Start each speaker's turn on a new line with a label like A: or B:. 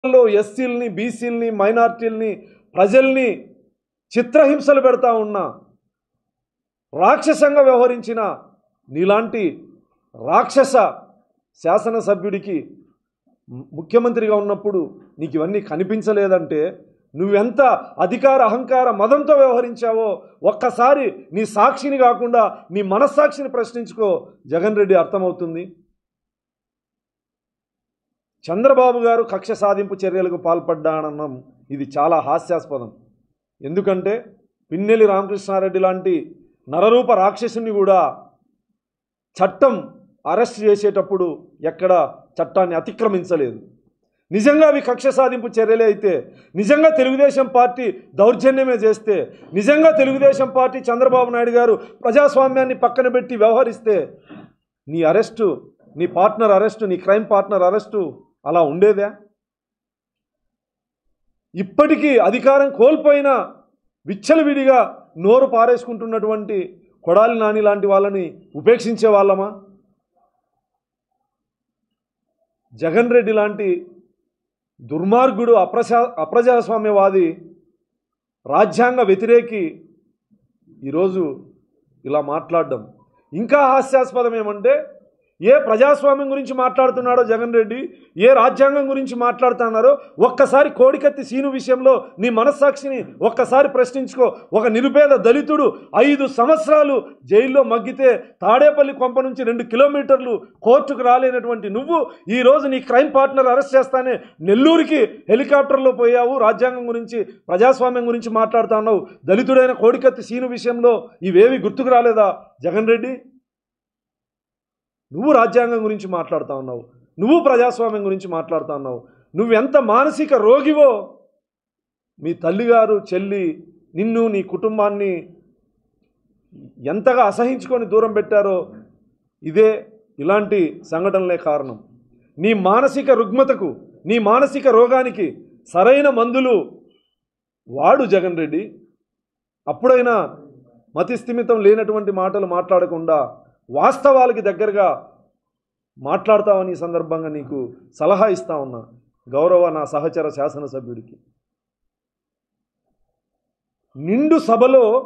A: లో ఎస్సీలని బీసీలని మైనార్టీలని ప్రజల్ని చిత్రహింసలు పెడతా ఉన్నా రాక్షసంగా వ్యవహరించిన నీలాంటి రాక్షస శాసనసభ్యుడికి ము- ముఖ్యమంత్రిగా ఉన్నప్పుడు నీకు ఇవన్నీ కనిపించలేదంటే నువ్వెంత అధికార అహంకార మదంతో వ్యవహరించావో ఒక్కసారి నీ సాక్షిని కాకుండా నీ మనస్సాక్షిని ప్రశ్నించుకో జగన్ రెడ్డి అర్థమవుతుంది చంద్రబాబు గారు కక్ష సాధింపు చర్యలకు పాల్పడ్డానన్నం ఇది చాలా హాస్యాస్పదం ఎందుకంటే పిన్నెల్లి రామకృష్ణారెడ్డి లాంటి నరరూప రాక్షసుని కూడా చట్టం అరెస్ట్ చేసేటప్పుడు ఎక్కడ చట్టాన్ని అతిక్రమించలేదు నిజంగా అవి కక్ష సాధింపు చర్యలే అయితే నిజంగా తెలుగుదేశం పార్టీ దౌర్జన్యమే చేస్తే నిజంగా తెలుగుదేశం పార్టీ చంద్రబాబు నాయుడు గారు ప్రజాస్వామ్యాన్ని పక్కన పెట్టి వ్యవహరిస్తే నీ అరెస్టు నీ పార్ట్నర్ అరెస్టు నీ క్రైమ్ పార్ట్నర్ అరెస్టు అలా ఉండేదా ఇప్పటికీ అధికారం కోల్పోయిన విచ్చలవిడిగా నోరు పారేసుకుంటున్నటువంటి కొడాలి నాని లాంటి వాళ్ళని ఉపేక్షించే వాళ్ళమా జగన్ రెడ్డి లాంటి దుర్మార్గుడు అప్రజా అప్రజాస్వామ్యవాది రాజ్యాంగ వ్యతిరేకి ఈరోజు ఇలా మాట్లాడడం ఇంకా హాస్యాస్పదం ఏమంటే ఏ ప్రజాస్వామ్యం గురించి మాట్లాడుతున్నాడో జగన్ రెడ్డి ఏ రాజ్యాంగం గురించి మాట్లాడుతున్నారో ఒక్కసారి కోడికత్తి సీను విషయంలో నీ మనస్సాక్షిని ఒక్కసారి ప్రశ్నించుకో ఒక నిరుపేద దళితుడు ఐదు సంవత్సరాలు జైల్లో మగ్గితే తాడేపల్లి కొంప నుంచి రెండు కిలోమీటర్లు కోర్టుకు రాలేనటువంటి నువ్వు ఈరోజు నీ క్రైమ్ పార్ట్నర్ అరెస్ట్ చేస్తానే నెల్లూరుకి హెలికాప్టర్లో పోయావు రాజ్యాంగం గురించి ప్రజాస్వామ్యం గురించి మాట్లాడుతున్నావు దళితుడైన కోడికత్తి సీను విషయంలో ఇవేవి గుర్తుకు రాలేదా జగన్ రెడ్డి నువ్వు రాజ్యాంగం గురించి మాట్లాడుతా ఉన్నావు నువ్వు ప్రజాస్వామ్యం గురించి మాట్లాడుతా ఉన్నావు నువ్వెంత మానసిక రోగివో మీ తల్లిగారు చెల్లి నిన్ను నీ కుటుంబాన్ని ఎంతగా అసహించుకొని దూరం పెట్టారో ఇదే ఇలాంటి సంఘటనలే కారణం నీ మానసిక రుగ్మతకు నీ మానసిక రోగానికి సరైన మందులు వాడు జగన్ రెడ్డి అప్పుడైనా మతిస్థిమితం లేనటువంటి మాటలు మాట్లాడకుండా వాస్తవాలకి దగ్గరగా మాట్లాడతావని ఈ సందర్భంగా నీకు సలహా ఇస్తా ఉన్నా గౌరవ నా సహచర శాసనసభ్యుడికి నిండు సభలో